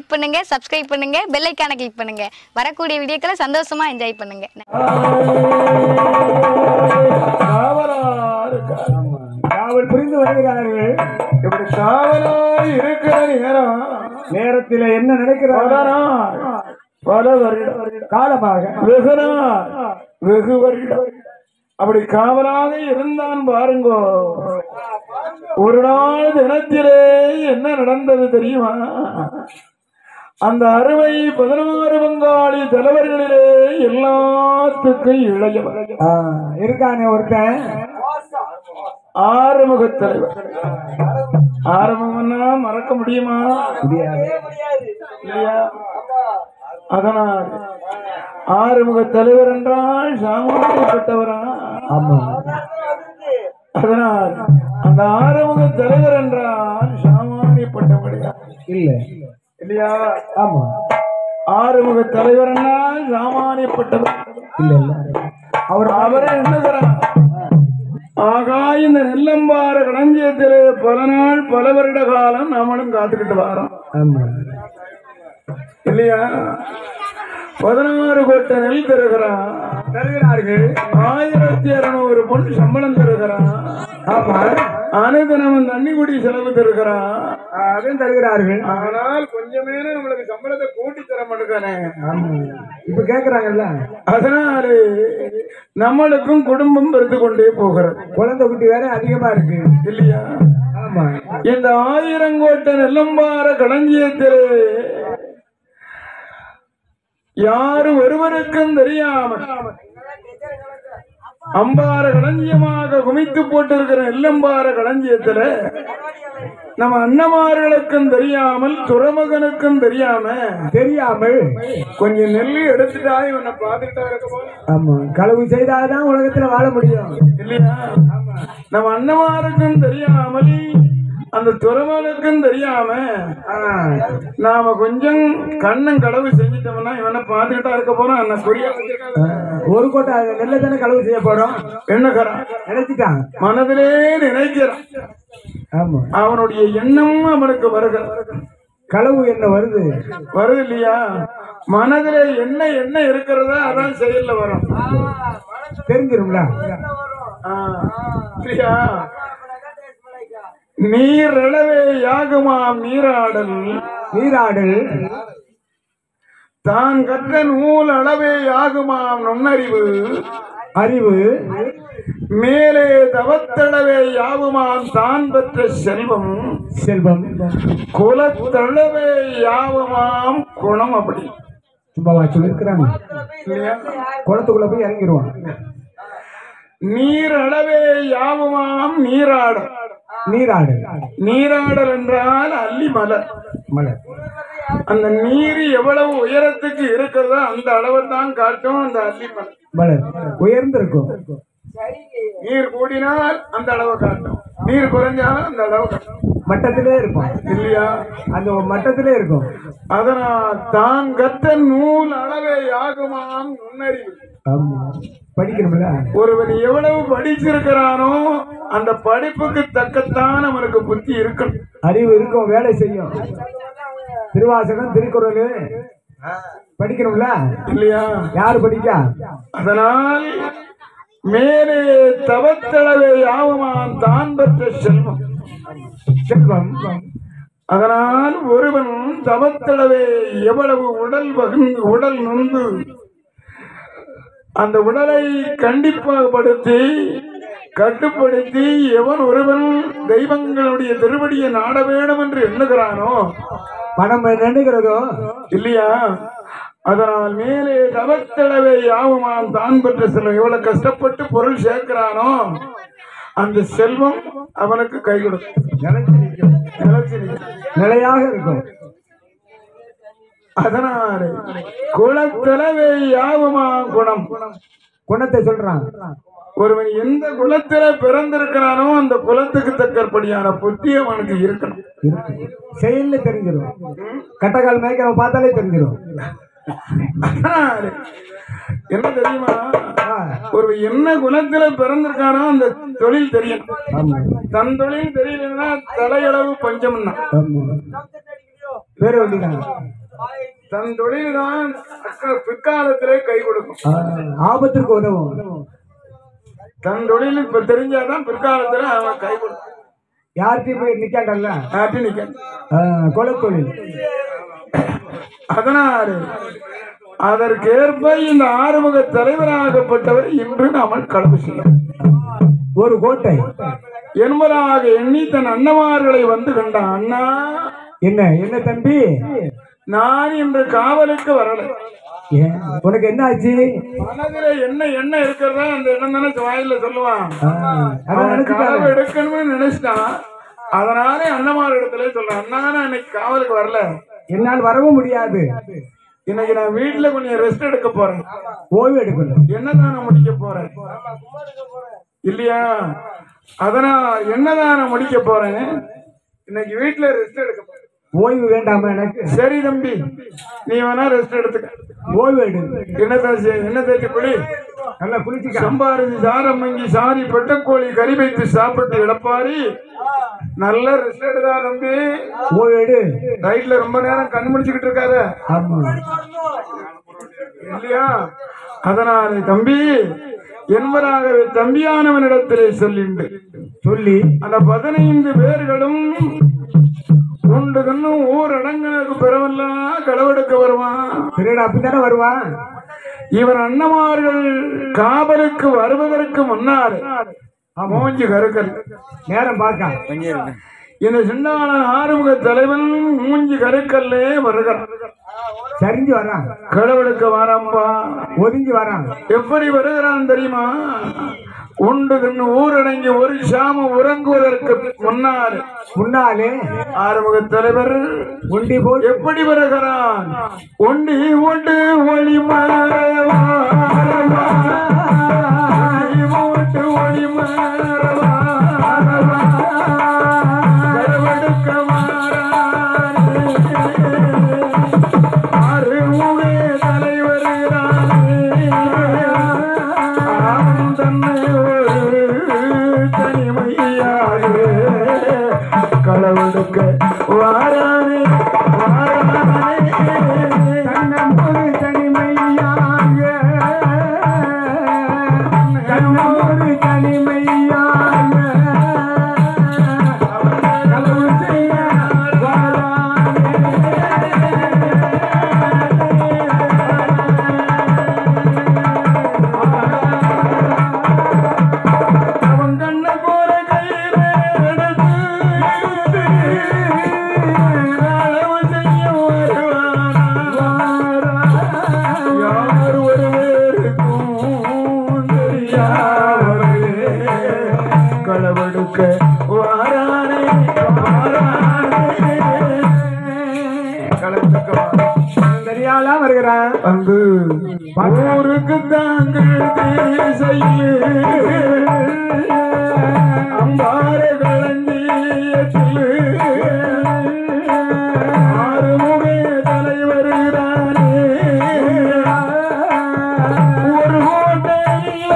Like பண்ணுங்க subscribe பண்ணுங்க bell ஐக்கானை கிளிக் பண்ணுங்க வரக்கூடிய வீடியோக்களை சந்தோஷமா என்ஜாய் பண்ணுங்க காவலார் காவல் புரிந்து வருகிறார்கள் இப்படி காவலாய் இருக்கிற நேரம் நேரத்தில் என்ன பல நடக்கிறார்கள் நாள் பல வருடம் காலமாக வெகு நாள் வெகு வருடம் அப்படி காவலாக இருந்தான் பாருங்கோ ஒரு நாள் தினத்திலே என்ன நடந்தது தெரியுமா அந்த அறுவை பதினாறு பங்காளி தலைவர்களிலே எல்லாத்துக்கும் இளையவர் ஆ, இருக்கானே ஒருத்தன் ஆறுமுக தலைவர் ஆறுமுகம்னா மறக்க முடியுமா முடியாது இல்லையா அதனால் ஆறுமுக தலைவர் என்றால் சாமானியப்பட்டவரா ஆமா அதனால் அந்த ஆறுமுக தலைவர் என்றால் சாமானியப்பட்டவரையா இல்ல இல்லையா ஆமா ஆறுமுக தலைவர் என்றால் சாமானியப்பட்டவர் இல்ல இல்ல அவர் அவரே எண்ணுகிறார் ஆகா இந்த நெல்லம்பார களஞ்சியத்திலே பல நாள் பல வருட காலம் நம்மளும் காத்துக்கிட்டு வரோம் ஆமா இல்லையா பதினாறு கோட்டை நெல் தருகிறான் தருகிறார்கள் ஆயிரத்தி இருநூறு பொன் சம்பளம் தருகிறான் ஆமா அனுதினம் தண்ணி குடி செலவு தருகிறான் அதையும் தருகிறார்கள் ஆனால் கொஞ்சமே நம்மளுக்கு சம்பளத்தை கூட்டி தர மாட்டேங்கானே ஆமா இப்ப கேக்குறாங்கல்ல அதனாலே நம்மளுக்கும் குடும்பம் பெருத்து கொண்டே போகிறது குழந்தை குட்டி வேற அதிகமா இருக்கு இல்லையா ஆமா இந்த ஆயிரங்கோட்டை நெல்லம்பார களஞ்சியத்திலே யாரு ஒருவருக்கும் தெரியாமல் அம்பார களஞ்சியமாக குமித்து போட்டிருக்கிற நெல்லம்பார களஞ்சியத்துல நம்ம அண்ணமார்களுக்கும் தெரியாமல் துறமகனுக்கும் தெரியாம தெரியாமல் கொஞ்சம் நெல்லு எடுத்துட்டா இவனை பார்த்துட்டா இருக்க போல ஆமா களவு செய்தாதான் உலகத்துல வாழ முடியும் இல்லையா நம்ம அண்ணமாருக்கும் தெரியாமல் அந்த துறமனுக்கும் தெரியாம ஆ, நாம கொஞ்சம் கண்ணன் கடவு செஞ்சிட்டோம்னா இவனை பார்த்துக்கிட்டா இருக்க போறோம் என்ன குறியா ஆ, ஒரு கோட்டை நெல்லை தானே களவு செய்ய போறோம் எண்ணுகிறான் நினைச்சிட்டான் மனதிலே நினைக்கிறான் ஆமா அவனுடைய எண்ணம் அவனுக்கு வருகிறது களவு என்ன வருது வருது இல்லையா மனதிலே என்ன என்ன இருக்கிறதோ அதான் செயல்ல வரும் தெரிஞ்சிரும்ல ஆ, இல்லையா நீர் அளவே யாகுமாம் நீராடல் நீராடல் தான் கற்ற நூல் அளவே யாகுமாம் நுண்ணறிவு அறிவு மேலே தவத்தளவே யாவுமாம் தான் பெற்ற செல்வம் செல்வம் குலத்தளவே யாவுமாம் குணம் அப்படி சும்மாவா சொல்லிருக்கிறாங்க இல்லையா குளத்துக்குள்ள போய் இறங்கிடுவான் நீர் அளவே யாவுமாம் நீராடல் நீராடல் நீராடல் என்றால் அல்லி மலர் மலர் அந்த நீர் எவ்வளவு உயரத்துக்கு இருக்கிறதோ அந்த அளவை தான் காட்டும் அந்த அல்லி மலர் மலர் உயர்ந்திருக்கும் நீர் கூடினால் அந்த அளவை காட்டும் நீர் குறைஞ்சாலும் அந்த அளவு காட்டும் மட்டத்திலே இருப்பான் இல்லையா அந்த மட்டத்திலே இருக்கும் அதனால் தான் கற்ற நூல் அளவே ஆகுமாம் நுண்ணறிவு ஆமா படிக்கணும்ல ஒருவன் எவ்வளவு படிச்சிருக்கிறானோ அந்த படிப்புக்கு தக்கத்தான் அவனுக்கு புத்தி இருக்கணும் அறிவு இருக்கும் வேலை செய்யும் திருவாசகம் திருக்குறள் படிக்கணும்ல இல்லையா யாரு படிக்கா அதனால் மேலே தவத்தளவே யாவுமான் தான் பெற்ற செல்வம் செல்வம் அதனால் ஒருவன் தவத்தளவே எவ்வளவு உடல் வகுந்து உடல் நொந்து அந்த உடலை கண்டிப்பாக படுத்தி கட்டுப்படுத்தி எவன் ஒருவன் தெய்வங்களுடைய திருவடியை நாட வேண்டும் என்று எண்ணுகிறானோ மனம் நினைக்கிறதோ இல்லையா அதனால் மேலே தவத்தளவே யாவுமாம் தான் பெற்ற செல்வம் எவ்வளவு கஷ்டப்பட்டு பொருள் சேர்க்கிறானோ அந்த செல்வம் அவனுக்கு கை கொடுக்கும் நிலைச்சு நிற்கும் நிலைச்சு நிற்கும். நிலையாக இருக்கும் அதனாலே குலத்தளவே யாவுமா குணம் குணத்தை சொல்றான் ஒருவன் எந்த குலத்தில பிறந்திருக்கிறானோ அந்த குலத்துக்கு தக்கபடியான புத்தி அவனுக்கு இருக்கணும் இருக்கு. செயல்ல தெரிஞ்சிடும் கட்டக்கால் மேய்க்கிறவன் பார்த்தாலே தெரிஞ்சிடும் அதனாலே என்ன தெரியுமா ஆ, ஒரு என்ன குலத்தில பிறந்திருக்கானோ அந்த தொழில் தெரியும் ஆமா தன் தொழில் தெரியலன்னா தலையளவு பஞ்சம்னா ஆமா வேற வண்டிதான் தன் தொழில் தான் பிற்காலத்திலே கை கொடுக்கும் ஆ, ஆபத்திற்கு உதவும் தன் தொழில் இப்ப தெரிஞ்சாதான் பிற்காலத்துல அவன் கை கொடுக்கும் யார்கிட்டயும் போய் நிக்காண்டல்ல நாட்டி நிக்க கொலத்தொழில் அதனால் அதற்கேற்ப இந்த ஆறுமுக தலைவராகப்பட்டவர் இன்று நாம கடமை செய்யும் ஒரு கோட்டை என்பதாக எண்ணி தன் அண்ணமார்களை வந்து கண்டான் அண்ணா என்ன என்ன தம்பி நான் இன்று காவலுக்கு வரல ஏன், உனக்கு என்ன ஆச்சு மனதில என்ன எண்ணம் இருக்கிறதா அந்த எண்ணம் தானே வாயில சொல்லுவான் ஆ, அதான் அவன் நினைச்சுட்டாரு. களவு எடுக்கணும்னு நினைச்சிட்டான் அதனாலே அண்ணமார் இடத்துல சொல்றான் அண்ணா நான் இன்னைக்கு காவலுக்கு வரல என்னால் வரவும் முடியாது இன்னைக்கு நான் வீட்டுல கொஞ்சம் ரெஸ்ட் எடுக்க போறேன் ஓய்வு எடுக்கணும் என்னதானம் முடிக்க போறேன் இல்லையா அதனால் என்னதானம் முடிக்க போறேன் இன்னைக்கு வீட்டுல ரெஸ்ட் எடுக்க போறேன் ஓய்வு வேண்டாமா எனக்கு சரி தம்பி நீ வேணா ரெஸ்ட் எடுத்துக்க ஓய்வு எடு என்ன தேய்ச்சி என்ன தேய்ச்சி குளி நல்லா குளிச்சுக்க சம்பாரிச்சு சாரம் மங்கி சாரி பெட்டக்கோழி கறி வைத்து சாப்பிட்டு இழப்பாரி நல்ல ரெஸ்ட் எடுதா தம்பி ஓய்வு எடு நைட்ல ரொம்ப நேரம் கண் முடிச்சுக்கிட்டு இருக்காத ஆமா இல்லையா அதனாலே தம்பி என்பதாகவே தம்பியானவனிடத்திலே சொல்லிண்டு சொல்லி அந்த பதினைந்து பேர்களும் உண்டு கண்ணும் ஊரடங்களுக்கு பிறவெல்லாம் களவெடுக்க வருவான் திருட அப்படித்தானே வருவான் இவன் அண்ணமார்கள் காவலுக்கு வருவதற்கு முன்னால் மோஞ்சி கருக்கல் நேரம் பார்க்க இந்த சின்னான ஆறுமுக தலைவன் மூஞ்சி கருக்கல்லே வருகிறான் சரிஞ்சு வரான் களவெடுக்க வாராம்பா ஒதுங்கி வரான் எப்படி வருகிறான் தெரியுமா உண்டு தின்னு ஊரடங்கி ஒரு சாம உறங்குவதற்கு முன்னால் முன்னாலே ஆறுமுக தலைவர் உண்டி போல் எப்படி வருகிறான் ஒண்டி ஒண்டு ஒளி ஓட்டு ஒளி அருமுகே தலைவர் தன்னை ஒரு தனிமையாக களவெடுக்க வாரானே வாரானே கண்ணமொரு தனிமையாக கண்ணமொரு தனிமையாக கலவு செய்ய அவன் கண்ண போற கையிலே எடுத்து அளவு செய்ய வருவானா? யார் ஒருவருக்கும் தெரியாமலே களவெடுக்க வாரானே வாரானே களவெடுக்க வாரானே தெரியாமலா வருகிறான் வந்து ஊருக்கு தாங்கள் தேசையில் அம்பார களஞ்சியத்தில் ஆறுமுக தலைவருகிறானே ஒரு ஹோட்டலில்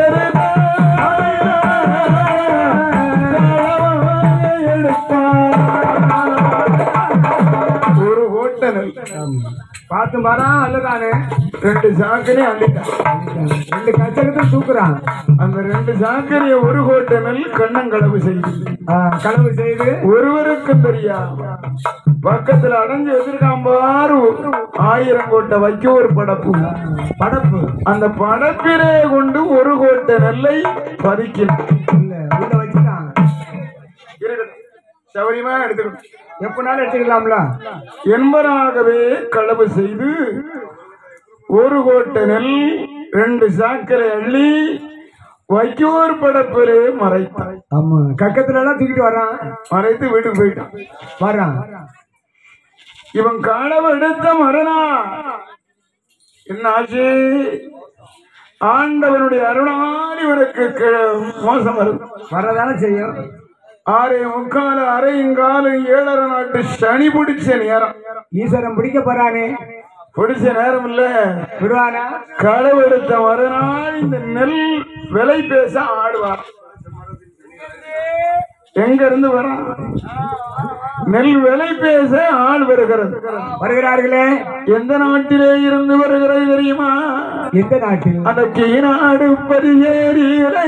ஒரு ஹோட்டலில் பார்த்து வரான் அல்லதானே ரெண்டு சாக்கடை அள்ளிட்டான் ரெண்டு கச்சகத்தையும் தூக்குறான் அந்த ரெண்டு சாக்கடைய ஒரு கோட்டை நெல் கண்ணங்களவு செய்யுது ஆ, களவு செய்து ஒருவருக்கும் தெரியாம பக்கத்துல அடைஞ்சு வச்சிருக்கான் பாரு ஆயிரம் கோட்டை வைக்க ஒரு படப்பு படப்பு அந்த படப்பிலே கொண்டு ஒரு கோட்டை நெல்லை பறிக்கணும் இல்ல உள்ள வச்சுட்டான் இருக்கட்டும் சௌரியமா எடுத்துக்கணும் எப்பனாலும் எடுத்துக்கலாம்ல என்பதாகவே களவு செய்து ஒரு கோட்டை நெல் ரெண்டு சாக்கரை அள்ளி வைக்கோர் படப்பிலே மறைத்தான் ஆமா கக்கத்துல எல்லாம் தூக்கிட்டு வரான் மறைத்து வீட்டுக்கு போயிட்டான் வரான் இவன் களவு எடுத்த மறுநாள் என்ன ஆச்சு ஆண்டவனுடைய அருளால் இவனுக்கு கி- மோசம் வருது வரதானே செய்யும் ஆறே முக்கால அரையுங்கால ஏழரை நாட்டு சனி பிடிச்ச நேரம் ஈஸ்வரன் பிடிக்க போறானே பிடிச்ச நேரம் இல்ல விடுவானா களவு எடுத்த மறுநாள் இந்த நெல் விலை பேச ஆடுவார் எங்க இருந்து வரான் நெல் விலை பேச ஆள் வருகிறது வருகிறார்களே எந்த நாட்டிலே இருந்து வருகிறது தெரியுமா எந்த நாட்டில் அந்த கீநாடு பதியேறியலை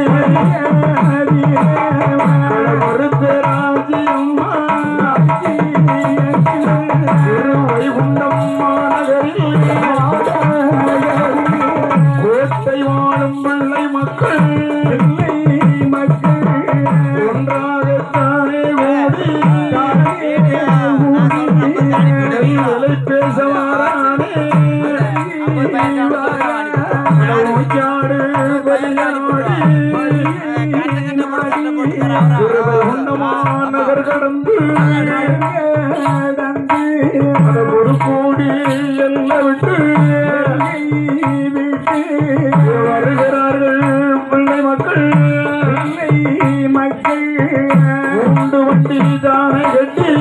ராஜ்யம்மா திரு வைகுண்டம் மாநகரில் கோட்டை வாழும் பிள்ளை மக்கள் ஒன்றாகத்தானே ஓடி விலை பேச வாரானே ஊஞ்சாடு வலியாடி திருவைகுண்டமான நகர் கடந்து அதை ஒரு கோடி எல்லாம் விட்டு வருகிறார்கள் பிள்ளை மக்கள் உண்டு வண்டி தானே கட்டி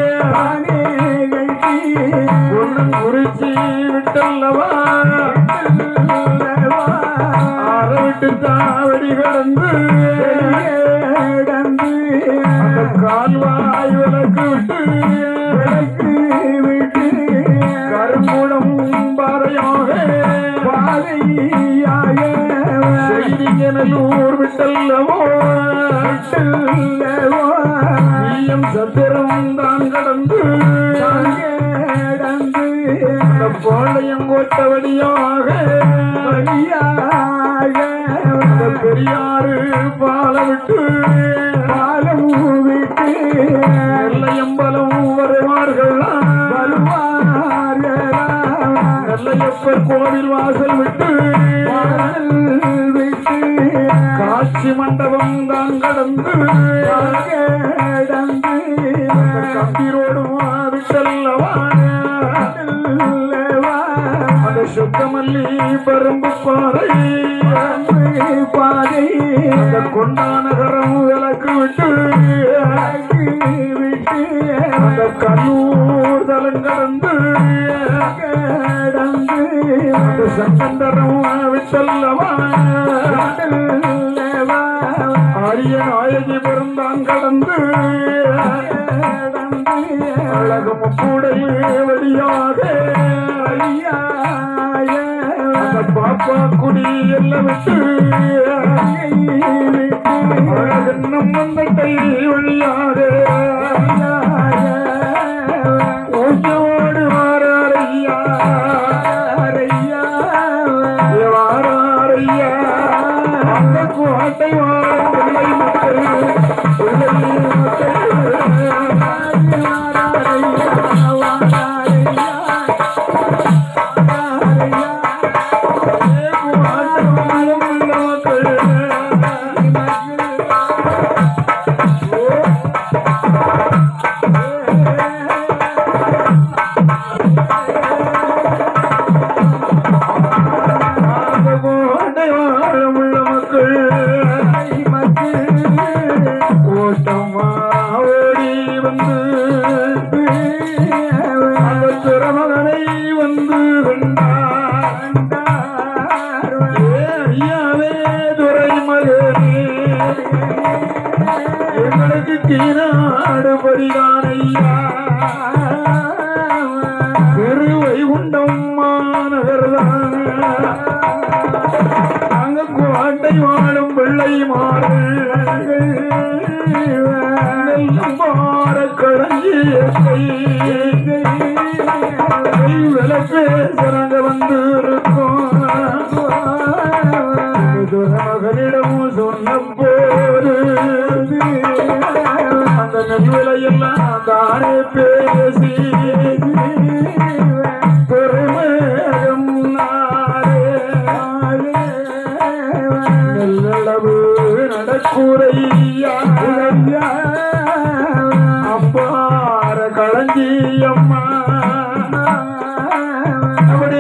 ஒன்னும் குறிச்சி விட்டல்லவா ஆற விட்டு தாவடி கடந்து அந்த கால்வாய் விளக்கு விட்டு கருங்குடம் பாறையாக செய்தியனூர் விட்டல்லவோ ஈயம் சத்திரம் தான் கடந்து அந்த பாளையங்கோட்ட வழியாக அந்த பெரியாறு பால விட்டு பாலம் விட்டு நெல்லையம்பலம் வருவார்கள் நெல்லையப்பர் கோவில் வாசல் விட்டு காட்சி மண்டபம் தான் கடந்து கம்பீரோடு விட்டல்லவா அந்த சுத்தமல்லி பரும்பு பாறை பாதை அந்த கொண்டாநகரம் விளக்கு விட்டு அந்த கல்லூர் தலங்கடந்து அந்த சக்கந்தரம் விட்டல்லவா ஆரிய நாயகி பிறந்தான் கடந்து அழகும் கூடை வழியாக அந்த பாப்பா குடி எல்லாம் விட்டு அழகன்னம் வந்த கை வழியாக ஓசோடு வாராரையா வாராரையா அந்த கோட்டை வாழும் பிள்ளை மக்கள் பிள்ளை ஓட்டமா ஓடி வந்து அந்த திருமகனை வந்து கண்டார் ஏ ஐயாவே துரை மகனே எங்களுக்கு கீழாடு பரிதான் ஐயா திருவைகுண்டம் மாநகர்தான் நாங்க கோட்டை வாழும் பிள்ளை மாறும் பார கடஞ்சியத்தை விளக்கு சிறங்க வந்து இருக்கும் மகனிடம் சொன்ன போது அந்த நெல்விலையெல்லாம் தானே பேசி துறைமேகம் நாரே நெல்லளவு நடக்குறையா அப்பார களஞ்சி அம்மா அப்படி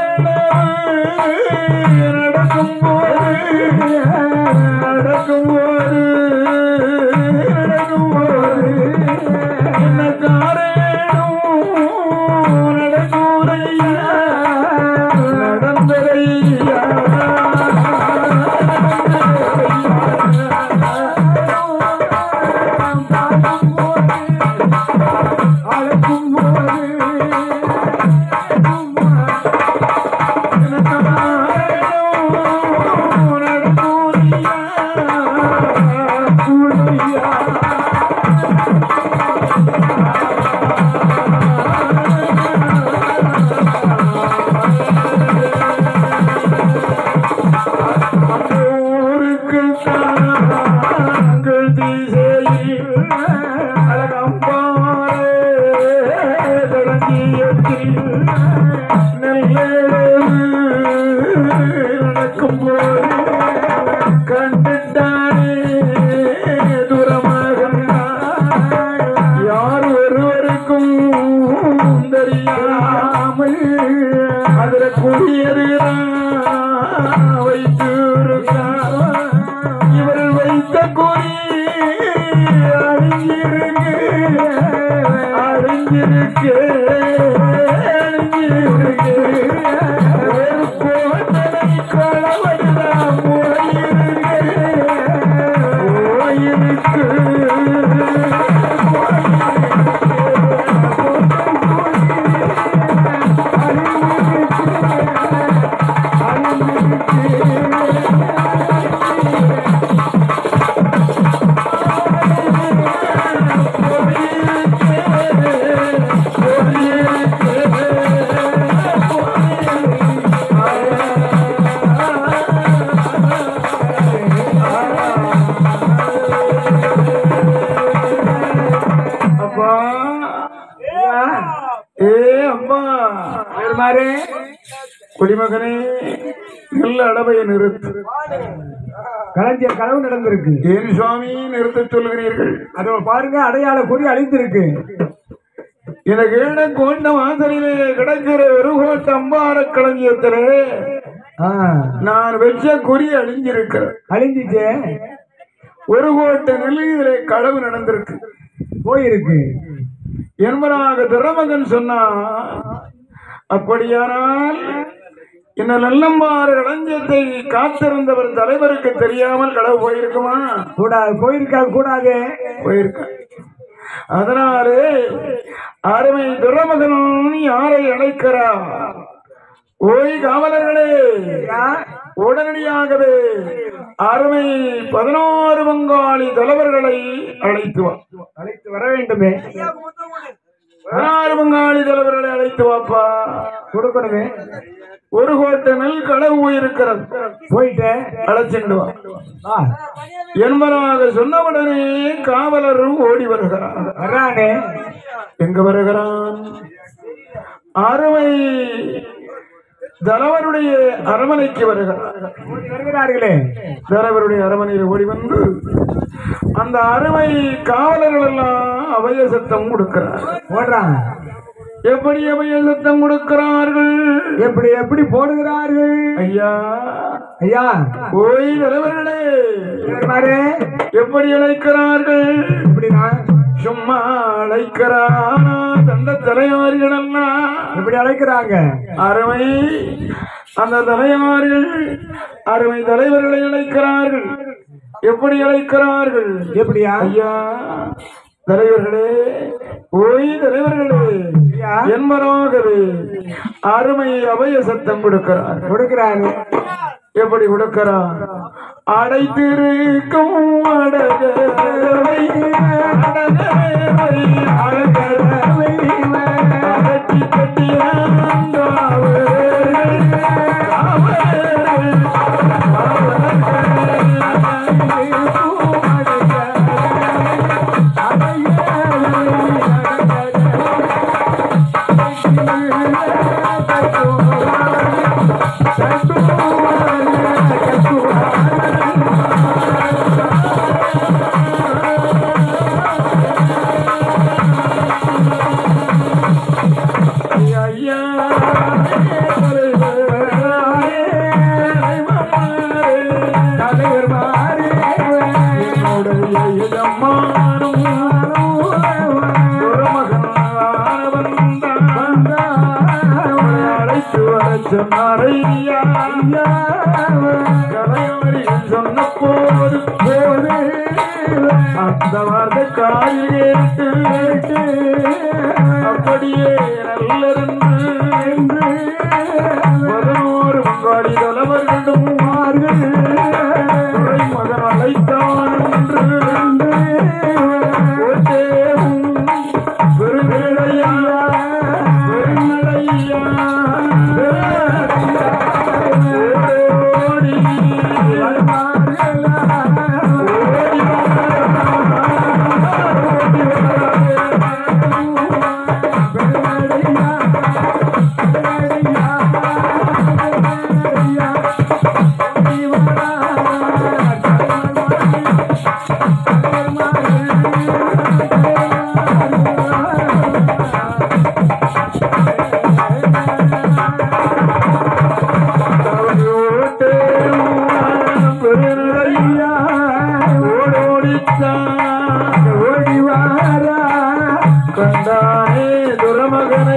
நடக்கும் போது நடக்கும் போது நடக்கும் போது என்ன காரணம் நடக்குறையா நடந்ததையா நடந்ததையா நாங்கள் திசையில் அழகம்பாரே களஞ்சியத்தில் நல்லேழு நடக்கும் போது கண்டுட்டானே தூரமாக யார் ஒருவருக்கும் தெரியாமல் அதுல குடியேறுகிறான் வைத்திருக்கான் இவர்கள் வைத்த குறி அழிஞ்சிருக்கு அழிஞ்சிருக்கு அழிஞ்சிருக்கு ஒரு கோட்டனை களவெல்லாம் போயிருக்கு போயிருக்கு அப்பா ஏ அம்மா பெருமாறே குடிமகனே நல்ல அடவையை நிறுத்து களஞ்சிய களவு நடந்திருக்கு ஏன் சுவாமி நிறுத்தச் சொல்கிறீர்கள் அதோ பாருங்க அடையாள குறி அழிந்திருக்கு எனக்கு ஏன கொண்ட வாசலிலே கிடக்கிற ஒரு கோட்ட அம்பார களஞ்சியத்திலே ஆ, நான் வச்ச குறி அழிஞ்சிருக்கிறேன் அழிஞ்சிச்சே ஒரு கோட்ட நெல்லியிலே களவு நடந்திருக்கு போயிருக்கு என்பதாக திறமகன் சொன்னா அப்படியானால் இந்த நல்லம்பாறு களஞ்சியத்தை காத்திருந்தவர் தலைவருக்கு தெரியாமல் களவு போயிருக்குமா கூடாது போயிருக்கா கூடாது போயிருக்க அதனாலே அருமை துறமகன் யாரை அழைக்கிறா ஓய் காவலர்களே உடனடியாகவே அருமை பதினோரு பங்காளி தலைவர்களை அழைத்து வா அழைத்து வர வேண்டுமே பதினாறு பங்காளி தலைவர்களை அழைத்து வாப்பா கொடுக்கணுமே ஒரு கோட்டை நெல் களவு போயிருக்கிறது போயிட்டேன் அழைச்சிட்டு வா ஆ, என்பதாக சொன்னவுடனே காவலரும் ஓடி வருகிறார் வர்றானே எங்க வருகிறான் அருமை தலைவருடைய அரமனைக்கு வருகிறார் ஓடி வருகிறார்களே தலைவருடைய அரமனையில் ஓடி வந்து அந்த அருமை காவலர்கள் எல்லாம் அபய சத்தம் கொடுக்கிறார் ஓடுறான் எப்படி அபய சத்தம் கொடுக்கிறார்கள் எப்படி எப்படி போடுகிறார்கள் ஐயா ஐயா ஓய் தலைவர்களே பெருமாறே எப்படி அழைக்கிறார்கள் எப்படின்னா சும்மா அழைக்கிறானா தந்த தலைவாரிகள் எல்லாம் எப்படி அழைக்கிறாங்க அருமை அந்த தலைவார்கள் அருமை தலைவர்களை அழைக்கிறார்கள் எப்படி அழைக்கிறார்கள் எப்படியா ஐயா தலைவர்களே ஓய் தலைவர்களே ஐயா. என்பராகவே அருமை அபய சத்தம் கொடுக்கிறார் கொடுக்கிறாரு எப்படி கொடுக்கிறார் அடைத்திருக்கும் அடகவை அடகவை அடகவை அடக்கி கட்டிய ஐயா தலைவர் மாறே என்னுடைய எஜமானும் துறமகனானவன் அழைத்து வர சொன்னாரையா கலையாரிகள் சொன்ன போது போது அந்த வார்த்தை காயில் கேட்டு அப்படியே நல்லிருந்து பதினோரு பங்காளி தலைவர்களும் துறை மகன் அழைத்தான் என்று ஒரு தேவும் பெருங்கடையா பெருங்கடையா ஓடி அழைத்தான் ஓடி வாரா கண்டானே துரமகனை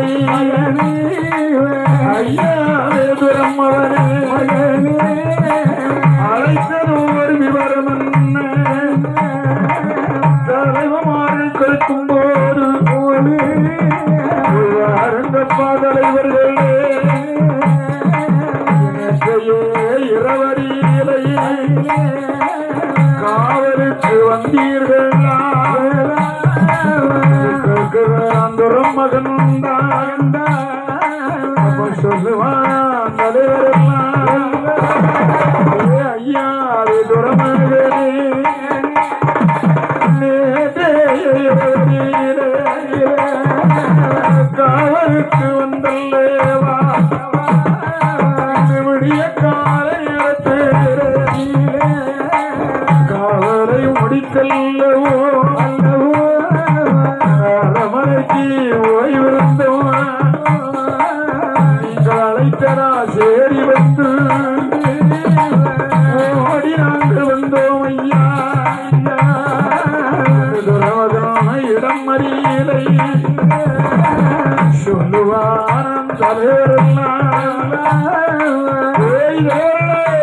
ஐயாவே துரமகனே அழைத்ததோர் விவரம் என்ன தலைவமாறு கேட்கும் போது அரங்கப்பா தலைவர்களே நேற்றையே இரவடியிலை காவலுக்கு வந்தீர்கள் கேட்கிறான் மகன் அப்ப சொல்லுவான் தலைவரெல்லாம் ஏ ஐயா அது துரமகனே காவலுக்கு வந்தல்லேவா விடிய காலை காவலை முடித்தல்லவோ மலைக்கு ஓய்விருந்தோம் நீங்கள் அழைத்தனா சேரி வந்து ஓடி நாங்கள் வந்தோம் ஐயா துரவதான இடம் அறியலை சொல்லுவான் தலைவரெல்லாம் ஏய் தேவர்களே,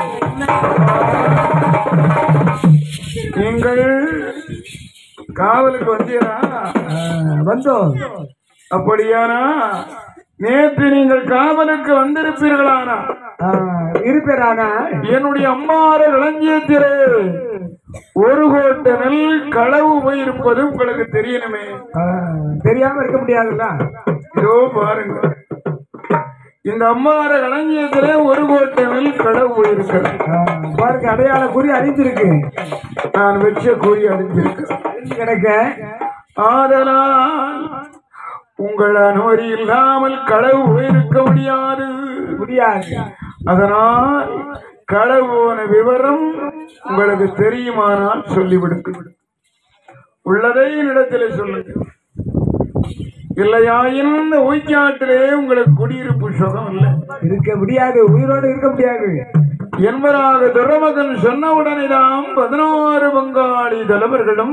நீங்கள் காவலுக்கு வந்தீரா வந்தோம் அப்படியானா நேற்று நீங்கள் காவலுக்கு வந்திருப்பீர்களானா இருப்பேரானா என்னுடைய அம்மார இளஞ்சியத்திலே ஒரு கோட்டை நெல் களவு போயிருப்பது உங்களுக்கு தெரியணுமே தெரியாம இருக்க முடியாதுல்ல இதோ பாருங்க இந்த அம்மார களஞ்சியத்திலே ஒரு கோட்டை நெல் களவு போயிருக்கிறது ஆ, பாருங்க அடையாள குறி அறிஞ்சிருக்கு நான் வச்ச கூறி அடைஞ்சிருக்கிறேன் அறிஞ்சு கிடக்க ஆதலால் உங்கள் அனுமதி இல்லாமல் களவு போயிருக்க முடியாது முடியாது அதனால் களவு போன விவரம் உங்களுக்கு தெரியுமானால் சொல்லிவிடுங்க உள்ளதை என்னிடத்தில் சொல்லுங்க இல்லையாயின் இந்த ஊய்க்காட்டிலே உங்களுக்கு குடியிருப்பு சுகம் இல்லை இருக்க முடியாது உயிரோடு இருக்க முடியாது என்பதாக துரமகன் சொன்னவுடனேதான் பதினாறு பங்காளி தலைவர்களும்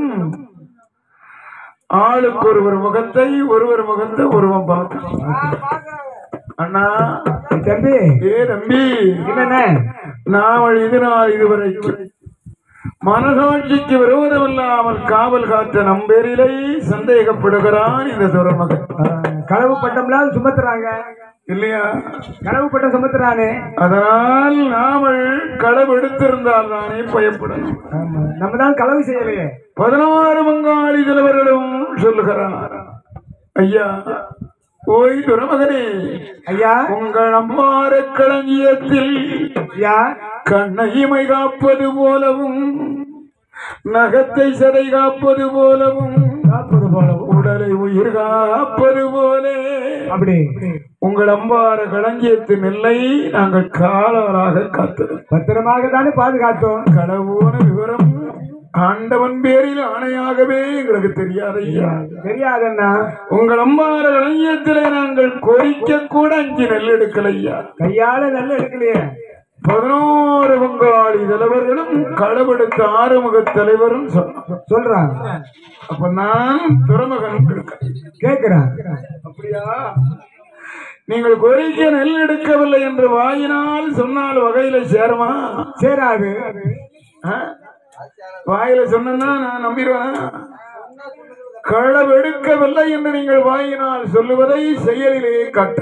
ஆளுக்கு ஒருவர் முகத்தை ஒருவர் முகத்தை ஒருவன் பார்க்க அண்ணா ஏய் தம்பி ஏ தம்பி என்னண்ணே நாமல் இது நாள் இதுவரைக்கும் மனசாட்சிக்கு விரோதமில்லாமல் காவல் காத்த நம்பேரிலை சந்தேகப்படுகிறான் இந்த துரமகன் ஆ, களவு பட்டம்லாம் சுமத்துறாங்க இல்லையா களவு பட்டம் சுமத்துறானே அதனால் நாமல் களவு எடுத்திருந்தால் தானே பயப்படணும் ஆமா நம்ம தான் களவு செய்யலையே பதினாறு பங்காளி தலைவர்களும் சொல்லுகிறார் ஐயா ஓய் துரமகனே ஐயா உங்கள் அம்மார களஞ்சியத்தில் ஐயா கண்ணையுமை காப்பது போலவும் நகத்தை சதை காப்பது போலவும் காப்பது போலவும் உடலை உயிர் காப்பது போலே அப்படி உங்கள் அம்பார களஞ்சியத்து நெல்லை நாங்கள் காலாளாக காத்தது பத்திரமாக தானே பாதுகாத்தோம் களவோன விவரம் ஆண்டவன் பேரில் ஆணையாகவே எங்களுக்கு தெரியாது ஐயா தெரியாதண்ணா உங்கள் அம்பார களஞ்சியத்திலே நாங்கள் கோரிக்க கூட அஞ்சு நெல் எடுக்கல ஐயா கையால நல்ல எடுக்கலையே பதினோரு பங்காளி தலைவர்களும் களவெடுத்த ஆறுமுக தலைவரும் சொன்னார் சொல்றான் அப்ப நான் துறமகன் இருக்கேன் கேக்குறான் அப்படியா நீங்கள் கோரிக்கை நெல் எடுக்கவில்லை என்று வாயினால் சொன்னால் வகையில சேருமா சேராது ஆ? வாயில சொன்னா நான் நம்பிடுவேனா களவு எடுக்கவில்லை என்று நீங்கள் வாயினால் சொல்லுவதை செயலிலே காட்ட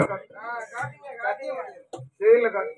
செயலில் காட்டு.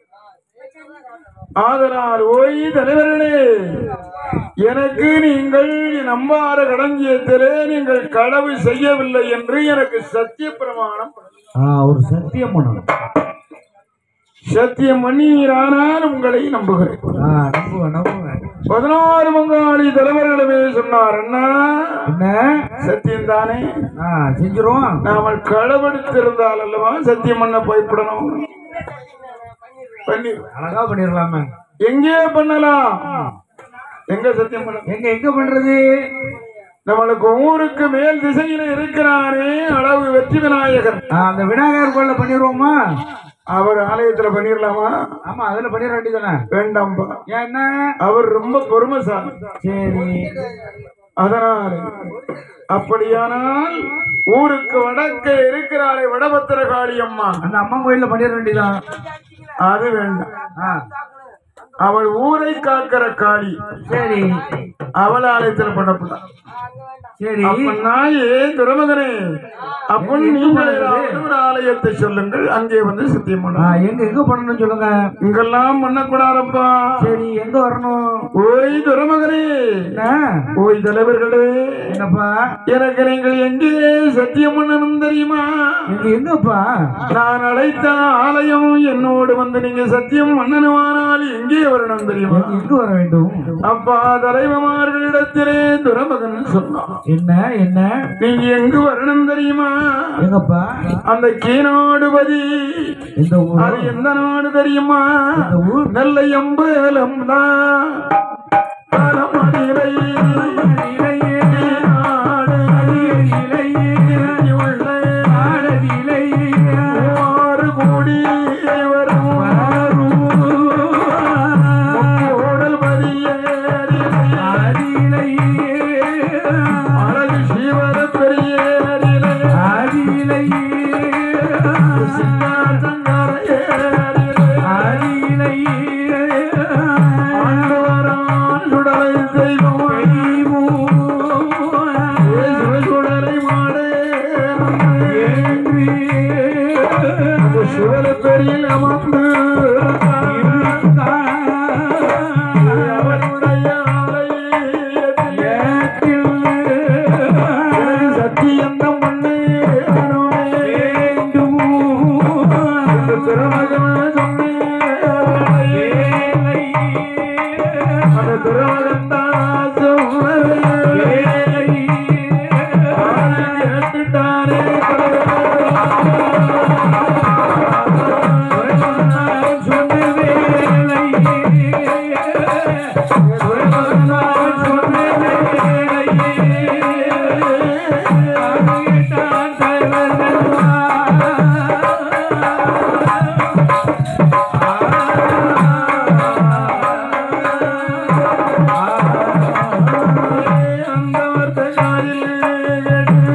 ஆதலால் ஓய் தலைவர்களே எனக்கு நீங்கள் நம்பார கடஞ்சியத்திலே நீங்கள் களவு செய்யவில்லை என்று எனக்கு சத்திய பிரமாணம் ஒரு சத்தியம் பண்ணணும் சத்தியம் பண்ணீரானால் உங்களை நம்புகிறேன் நம்புவேன் நம்புவேன் பதினாறு பங்காளி தலைவர்களுமே சொன்னார் அண்ணா என்ன சத்தியம் தானே ஆ, செஞ்சிரும் நாமல் களவெடுத்திருந்தால் அல்லவா சத்தியம் பண்ண பயப்படணும் பண்ணி அழகா பண்ணிடலாமே எங்கே பண்ணலாம் எங்க சத்தியம் பண்ண எங்க எங்க பண்றது நம்மளுக்கு ஊருக்கு மேல் திசையில இருக்கிறானே அளவு வெற்றி விநாயகர் ஆ, அந்த விநாயகர் கோயில பண்ணிடுவோமா அவர் ஆலயத்துல பண்ணிடலாமா ஆமா அதுல பண்ணிட வேண்டியதானே வேண்டாம்பா ஏன் என்ன அவர் ரொம்ப பொறுமைசாலி சரி அதனால் அப்படியானால் ஊருக்கு வடக்கே இருக்கிறாளே வடபத்திர காளி அம்மா அந்த அம்மா கோயில்ல பண்ணிட வேண்டியதான் அது வேண்டாம் ஆ, அவள் ஊரை காக்கிற காளி சரி அவள் ஆலயத்தில் பண்ணப்படலாம் சரி அப்பன்னா ஏன் துரமகனே அப்பன் நீங்கள் ஏதாவது ஒரு ஆலயத்தை சொல்லுங்கள் அங்கே வந்து சத்தியம் ஆ, பண்ணலாம் எங்க எங்க பண்ணணும்னு சொல்லுங்க இங்கெல்லாம் பண்ணக்கூடாதப்பா சரி எங்க வரணும் ஓய் துரமகனே என்ன ஓய் தலைவர்களே என்னப்பா எனக்கு நீங்கள் எங்கே சத்தியம் பண்ணணும் தெரியுமா எங்க எங்கப்பா நான் அழைத்த ஆலயம் என்னோடு வந்து நீங்க சத்தியம் பண்ணணுமானால் எங்கே வரணும் தெரியுமா எங்க- எங்க வர வேண்டும் அப்பா தலைவமார்களிடத்திலே துரமகன் சொன்னான் என்ன என்ன நீங்க எங்கு வரணும் தெரியுமா எங்கப்பா அந்த கீநாடுபதி இந்த ஊர் அது எந்த நாடு தெரியுமா இந்த ஊர் நல்ல எம்பலம் தான் கோடி வரும் ஓடல் மதியேறி அழகு சிவர பெரியேறிலே ஆண்டவரான் சுடலை தெய்வம் இயேசுவை சுடலை மாடே அந்த சிவல பெரியில் அமர்ந்து அவனுடைய ஆலயத்திலே எனக்கு சத்தியந்தம் பண்ணே அந்த திருமகன சொன்னே அந்த திருமகன் தான் சொன்னே கேட்டுட்டாரே அந்த வார்த்தைகளில்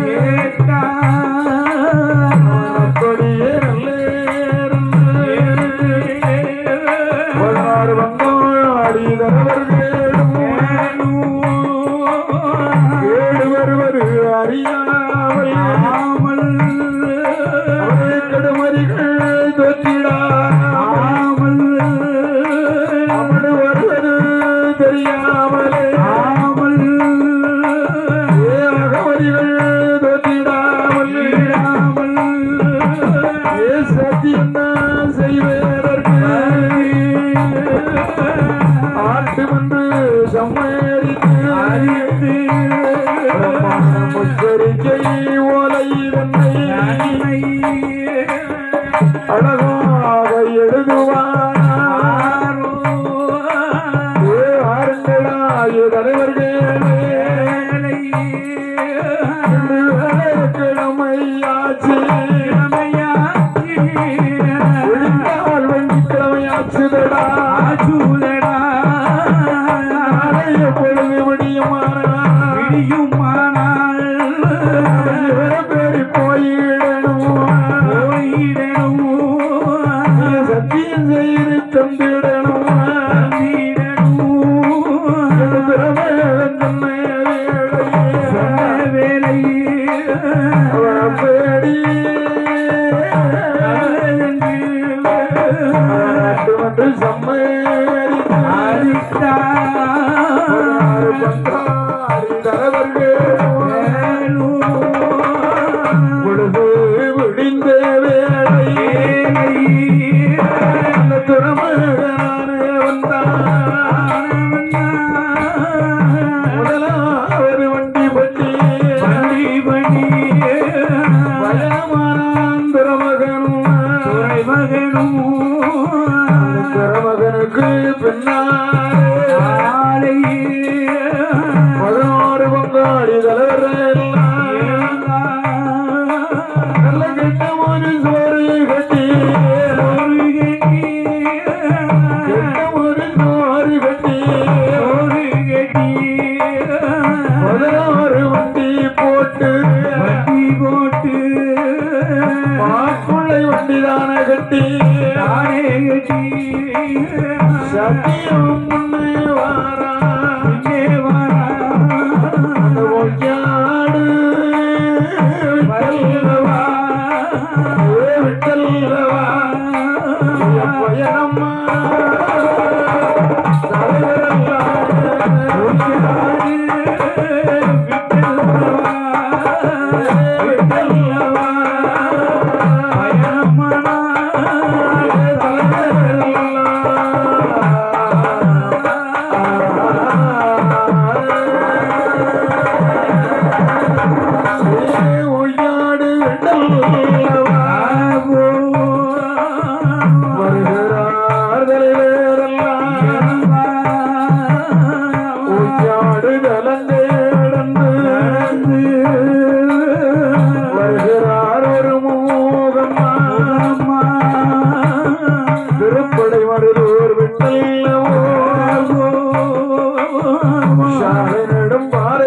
அப்படியே பதினாறு வந்தாடி தரவர்களும் ஏழு வருவர் அறியாமல் அவரை கடுமறிகள் தொற்றிடாமல் அவனு வருவது தெரியாமலே ஏ அகமதிகள் தொற்றிடாமல் ஏ சத்தியம் செய்வதற்கு ஆட்டு வந்து சம்மேரித்து முச்சரிக்கை ஓலை தன்னை அழகாக எழுதுவார் ஏ ஆருங்களாய தலைவர்களே கிழமையாச்சு ஒழிந்தால் வெள்ளிக்கிழமையாச்சுதடா நாளைய பொழுது விடியுமானால் இவர பேரி போயிடணும் சத்தியம் செய்து தந்திடணும் திறமையிழந்த வேளையே அவரை பேடி நாட்டு வந்து சம்மேரி பண்டாரி தலைவர்கள் பதினாறு வண்டி போட்டு வண்டி போட்டு மாப்பிள்ளை வண்டி தானே கட்டி தானே கட்டி சத்தியம் முன்னே வாரா இங்கே வரா அந்த ஒய்யாடு விட்டல்லவா ஏ விட்டல்லவா என் பயணம்மா ஒய்யாடு விட்டல்லவா வருகிறார் தலைவரெல்லாம் ஒய்யாடு கலந்தேடந்து வருகிறார் ஒரு மூகம்மா திருப்படை மருதூர் விட்டல்லவோ சாலைநடும்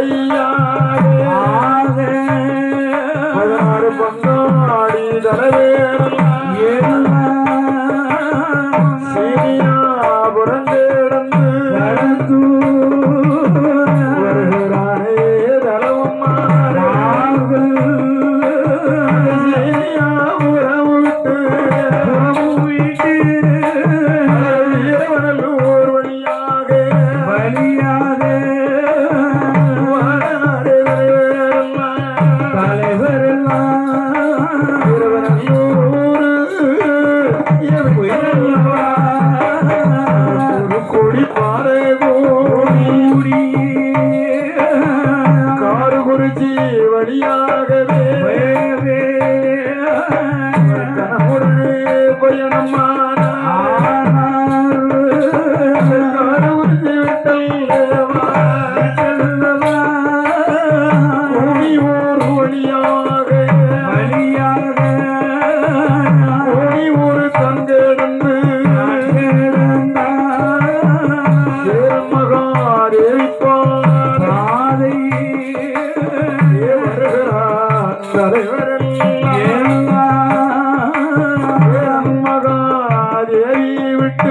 பாறையாரே பதினாறு பங்காடி தலைவேறெல்லாம் சீனியா புறந்தேடந்து வருகிறானே தலவம்மாரே சீனியா உறவு விட்டு வீரவனல்லூர் வழியாக வாராரே தலைவேறெல்லாம் கொடி பாறை கூடி காரு குறிச்சி வழியாகவே கனமுடனே பயணமான காரு குறிச்சி விட்டல்லவா கூடி ஓர் வழியாக கூடி ஒரு தங்கடந்து மகாதேவி பாதை வருகிறார் தலைவரெல்லாம் மகாதேவி விட்டு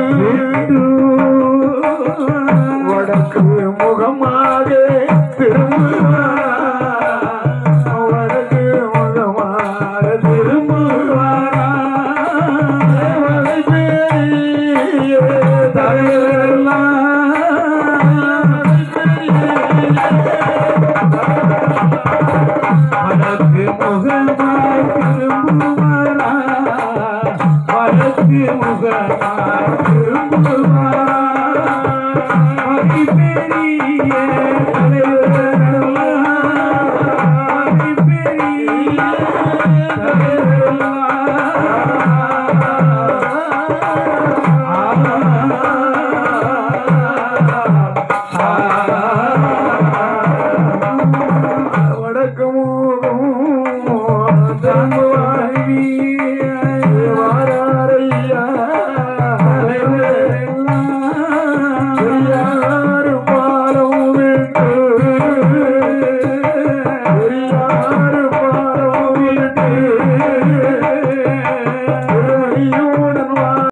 வடக்கு முகமாக திரும்புவார் வடக்கு முகமாக திரும்புவார் பெரிய வடக்கு முகமாய் திரும்புவாரா வடக்கு முகமாய் திரும்புவாரா அதி பெரிய தலைவர்